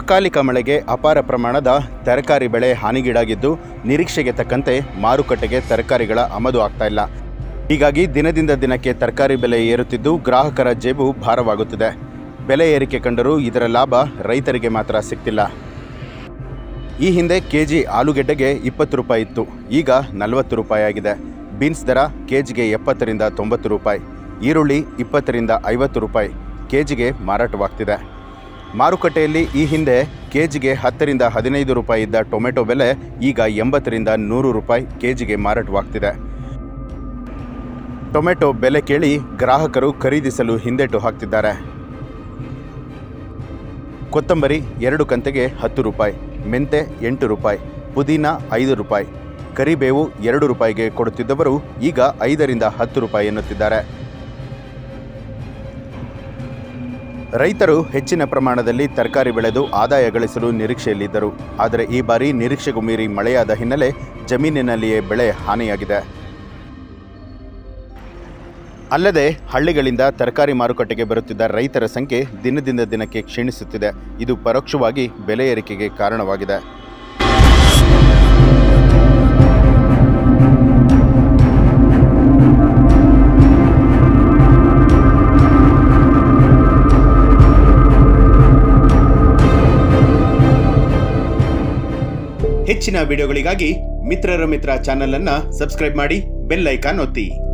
ಅಕಾಲಿಕ ಮಳೆಗೆ ಅಪಾರ ಪ್ರಮಾಣದ ತರಕಾರಿ ಬೆಳೆ ಹಾನಿಗೀಡಾಗಿದ್ದು ನಿರೀಕ್ಷೆಗೆ ತಕ್ಕಂತೆ ಮಾರುಕಟ್ಟೆಗೆ ತರಕಾರಿಗಳ ಆಮದು ಆಗ್ತಾ ಇಲ್ಲ ಹೀಗಾಗಿ ದಿನದಿಂದ ದಿನಕ್ಕೆ ತರಕಾರಿ ಬೆಲೆ ಏರುತ್ತಿದ್ದು ಗ್ರಾಹಕರ ಜೇಬು ಭಾರವಾಗುತ್ತಿದೆ ಬೆಲೆ ಏರಿಕೆ ಕಂಡರೂ ಇದರ ಲಾಭ ರೈತರಿಗೆ ಮಾತ್ರ ಸಿಗ್ತಿಲ್ಲ ಈ ಹಿಂದೆ ಕೆಜಿ ಆಲೂಗೆಡ್ಡೆಗೆ ಇಪ್ಪತ್ತು ರೂಪಾಯಿ ಇತ್ತು ಈಗ ನಲವತ್ತು ರೂಪಾಯಿ ಆಗಿದೆ ಬೀನ್ಸ್ ದರ ಕೆಜಿಗೆ ಎಪ್ಪತ್ತರಿಂದ ತೊಂಬತ್ತು ರೂಪಾಯಿ ಈರುಳ್ಳಿ ಇಪ್ಪತ್ತರಿಂದ ಐವತ್ತು ರೂಪಾಯಿ ಕೆಜಿಗೆ ಮಾರಾಟವಾಗ್ತಿದೆ ಮಾರುಕಟ್ಟೆಯಲ್ಲಿ ಈ ಹಿಂದೆ ಕೆಜಿಗೆ ಹತ್ತರಿಂದ ಹದಿನೈದು ರೂಪಾಯಿ ಇದ್ದ ಟೊಮೆಟೊ ಬೆಲೆ ಈಗ ಎಂಬತ್ತರಿಂದ ನೂರು ರೂಪಾಯಿ ಕೆಜಿಗೆ ಮಾರಾಟವಾಗ್ತಿದೆ ಟೊಮೆಟೊ ಬೆಲೆ ಕೇಳಿ ಗ್ರಾಹಕರು ಖರೀದಿಸಲು ಹಿಂದೆಟು ಹಾಕ್ತಿದ್ದಾರೆ ಕೊತ್ತಂಬರಿ ಎರಡು ಕಂತೆಗೆ ಹತ್ತು ರೂಪಾಯಿ ಮೆಂತೆ ಎಂಟು ರೂಪಾಯಿ ಪುದೀನ ಐದು ರೂಪಾಯಿ ಕರಿಬೇವು ಎರಡು ರೂಪಾಯಿಗೆ ಕೊಡುತ್ತಿದ್ದವರು ಈಗ ಐದರಿಂದ ಹತ್ತು ರೂಪಾಯಿ ಎನ್ನುತ್ತಿದ್ದಾರೆ ರೈತರು ಹೆಚ್ಚಿನ ಪ್ರಮಾಣದಲ್ಲಿ ತರಕಾರಿ ಬೆಳೆದು ಆದಾಯ ಗಳಿಸಲು ನಿರೀಕ್ಷೆಯಲ್ಲಿದ್ದರು ಆದರೆ ಈ ಬಾರಿ ನಿರೀಕ್ಷೆಗೂ ಮೀರಿ ಮಳೆಯಾದ ಹಿನ್ನೆಲೆ ಜಮೀನಿನಲ್ಲಿಯೇ ಬೆಳೆ ಹಾನಿಯಾಗಿದೆ ಅಲ್ಲದೆ ಹಳ್ಳಿಗಳಿಂದ ತರಕಾರಿ ಮಾರುಕಟ್ಟೆಗೆ ಬರುತ್ತಿದ್ದ ರೈತರ ಸಂಖ್ಯೆ ದಿನದಿಂದ ದಿನಕ್ಕೆ ಕ್ಷೀಣಿಸುತ್ತಿದೆ ಇದು ಪರೋಕ್ಷವಾಗಿ ಬೆಲೆ ಏರಿಕೆಗೆ ಕಾರಣವಾಗಿದೆ ಹೆಚ್ಚಿನ ವಿಡಿಯೋಗಳಿಗಾಗಿ ಮಿತ್ರರ ಮಿತ್ರ ಚಾನೆಲ್ ಅನ್ನ ಸಬ್ಸ್ಕ್ರೈಬ್ ಮಾಡಿ ಬೆಲ್ ಐಕಾನ್ ಒತ್ತಿ